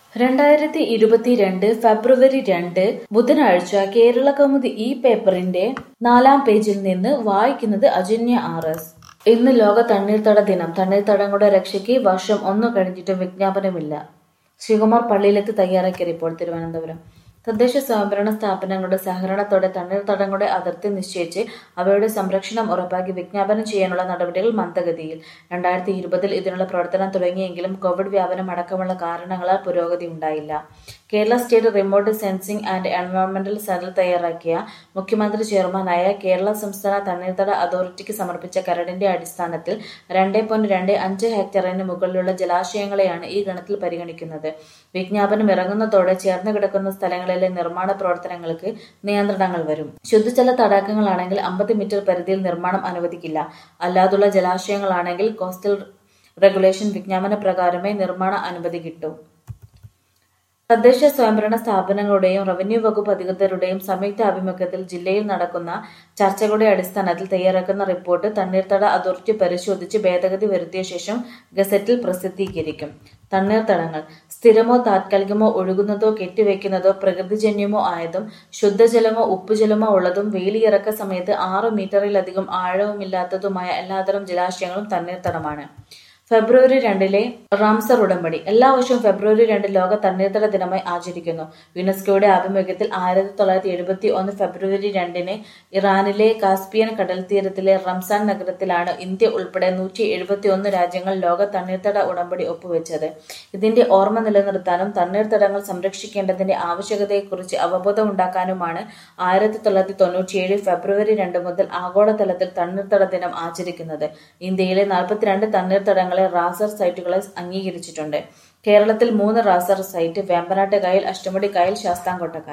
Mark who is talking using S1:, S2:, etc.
S1: രണ്ടായിരത്തി ഇരുപത്തിരണ്ട് ഫെബ്രുവരി രണ്ട് ബുധനാഴ്ച കേരള കൗമുദി ഈ പേപ്പറിന്റെ നാലാം പേജിൽ നിന്ന് വായിക്കുന്നത് അജന്യ ആർ എസ് ഇന്ന് ലോക തണ്ണീർത്തട ദിനം തണ്ണീർത്തടങ്ങളുടെ രക്ഷയ്ക്ക് വർഷം ഒന്നു കഴിഞ്ഞിട്ടും വിജ്ഞാപനമില്ല ശ്രീകുമാർ പള്ളിയിലെത്തി തയ്യാറാക്കിയ റിപ്പോർട്ട് തിരുവനന്തപുരം തദ്ദേശ സ്വയംഭരണ സ്ഥാപനങ്ങളുടെ സഹകരണത്തോടെ തണ്ണീർത്തടങ്ങളുടെ അതിർത്തി നിശ്ചയിച്ച് അവയുടെ സംരക്ഷണം ഉറപ്പാക്കി വിജ്ഞാപനം ചെയ്യാനുള്ള നടപടികൾ മന്ദഗതിയിൽ രണ്ടായിരത്തി ഇരുപതിൽ ഇതിനുള്ള പ്രവർത്തനം തുടങ്ങിയെങ്കിലും കോവിഡ് വ്യാപനം അടക്കമുള്ള കാരണങ്ങളാൽ പുരോഗതി ഉണ്ടായില്ല Kerala state remote sensing and എൻവയോൺമെന്റൽ സെന്റർ തയ്യാറാക്കിയ മുഖ്യമന്ത്രി ചെയർമാനായ കേരള സംസ്ഥാന തണ്ണീർത്തട അതോറിറ്റിക്ക് സമർപ്പിച്ച കരടിന്റെ അടിസ്ഥാനത്തിൽ രണ്ട് പോയിന്റ് രണ്ട് അഞ്ച് ഹെക്ടറിന് മുകളിലുള്ള ജലാശയങ്ങളെയാണ് ഈ ഗണത്തിൽ പരിഗണിക്കുന്നത് വിജ്ഞാപനം ഇറങ്ങുന്നതോടെ ചേർന്ന് കിടക്കുന്ന സ്ഥലങ്ങളിലെ നിർമ്മാണ പ്രവർത്തനങ്ങൾക്ക് നിയന്ത്രണങ്ങൾ വരും ശുദ്ധജല തടാകങ്ങളാണെങ്കിൽ അമ്പത് മീറ്റർ പരിധിയിൽ നിർമ്മാണം അനുവദിക്കില്ല അല്ലാതുള്ള ജലാശയങ്ങളാണെങ്കിൽ കോസ്റ്റൽ റെഗുലേഷൻ വിജ്ഞാപന പ്രകാരമേ നിർമ്മാണ അനുമതി കിട്ടൂ തദ്ദേശ സ്വയംഭരണ സ്ഥാപനങ്ങളുടെയും റവന്യൂ വകുപ്പ് അധികൃതരുടെയും സംയുക്ത ആഭിമുഖ്യത്തിൽ ജില്ലയിൽ നടക്കുന്ന ചർച്ചകളുടെ അടിസ്ഥാനത്തിൽ തയ്യാറാക്കുന്ന റിപ്പോർട്ട് തണ്ണീർത്തട അതോറിറ്റി പരിശോധിച്ച് ഭേദഗതി വരുത്തിയ ശേഷം ഗസറ്റിൽ പ്രസിദ്ധീകരിക്കും തണ്ണീർത്തടങ്ങൾ സ്ഥിരമോ താത്കാലികമോ ഒഴുകുന്നതോ കെട്ടിവെക്കുന്നതോ പ്രകൃതിജന്യമോ ആയതും ശുദ്ധജലമോ ഉപ്പുജലമോ ഉള്ളതും വേലിയിറക്ക സമയത്ത് ആറ് മീറ്ററിലധികം ആഴവുമില്ലാത്തതുമായ എല്ലാതരം ജലാശയങ്ങളും തണ്ണീർത്തടമാണ് ഫെബ്രുവരി രണ്ടിലെ റാംസർ ഉടമ്പടി എല്ലാ വർഷവും ഫെബ്രുവരി രണ്ട് ലോക തണ്ണീർത്തട ദിനമായി ആചരിക്കുന്നു യുനെസ്കോയുടെ ആഭിമുഖ്യത്തിൽ ആയിരത്തി തൊള്ളായിരത്തി എഴുപത്തി ഒന്ന് ഫെബ്രുവരി രണ്ടിന് ഇറാനിലെ കാസ്പിയൻ കടൽത്തീരത്തിലെ റംസാൻ നഗരത്തിലാണ് ഇന്ത്യ ഉൾപ്പെടെ നൂറ്റി എഴുപത്തി ഒന്ന് രാജ്യങ്ങൾ ലോക തണ്ണീർത്തട ഉടമ്പടി ഒപ്പുവെച്ചത് ഇതിന്റെ ഓർമ്മ നിലനിർത്താനും തണ്ണീർത്തടങ്ങൾ സംരക്ഷിക്കേണ്ടതിന്റെ ആവശ്യകതയെക്കുറിച്ച് അവബോധമുണ്ടാക്കാനുമാണ് ആയിരത്തി തൊള്ളായിരത്തി തൊണ്ണൂറ്റിയേഴ് ഫെബ്രുവരി രണ്ട് മുതൽ ആഗോളതലത്തിൽ തണ്ണീർത്തട ദിനം ആചരിക്കുന്നത് ഇന്ത്യയിലെ നാൽപ്പത്തിരണ്ട് തണ്ണീർത്തടങ്ങൾ റാസർ സൈറ്റുകളെ അംഗീകരിച്ചിട്ടുണ്ട് കേരളത്തിൽ മൂന്ന് റാസർ സൈറ്റ് വേമ്പനാട്ട് കായൽ അഷ്ടമുടി കായൽ ശാസ്താംകോട്ട കായൽ